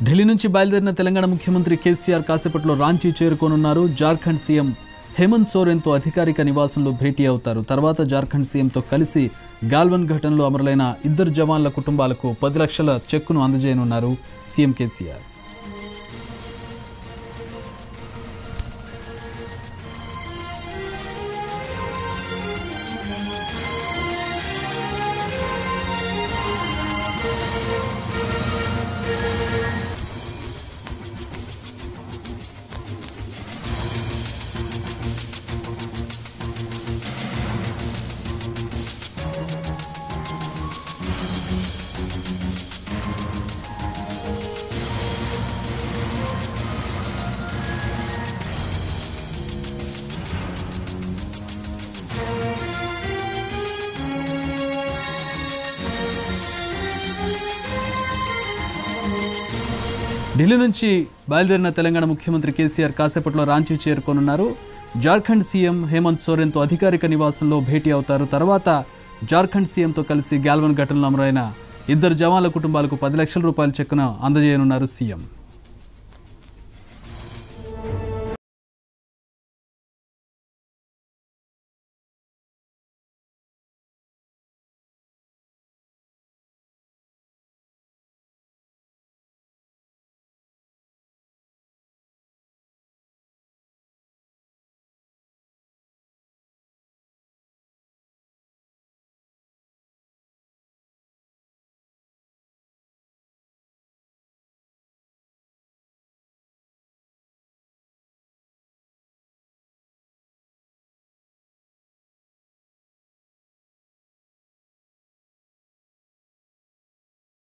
ఢిల్లీ నుంచి బయలుదేరిన తెలంగాణ ముఖ్యమంత్రి కేసీఆర్ కాసేపట్లో రాంచీ చేరుకోనున్నారు జార్ఖండ్ సీఎం హేమంత్ సోరెన్తో అధికారిక నివాసంలో భేటీ అవుతారు తర్వాత జార్ఖండ్ సీఎంతో కలిసి గాల్వన్ ఘటనలో అమరులైన ఇద్దరు జవాన్ల కుటుంబాలకు పది లక్షల చెక్కును అందజేయనున్నారు సీఎం కేసీఆర్ ఢిల్లీ నుంచి బయలుదేరిన తెలంగాణ ముఖ్యమంత్రి కేసీఆర్ కాసేపట్లో రాంచీ చేరుకోనున్నారు జార్ఖండ్ సీఎం హేమంత్ సోరెన్తో అధికారిక నివాసంలో భేటీ అవుతారు తర్వాత జార్ఖండ్ సీఎంతో కలిసి గాల్వన్ ఘటనలో అమరైన ఇద్దరు జవాన్ల కుటుంబాలకు పది లక్షల రూపాయల చెక్కున అందజేయనున్నారు సీఎం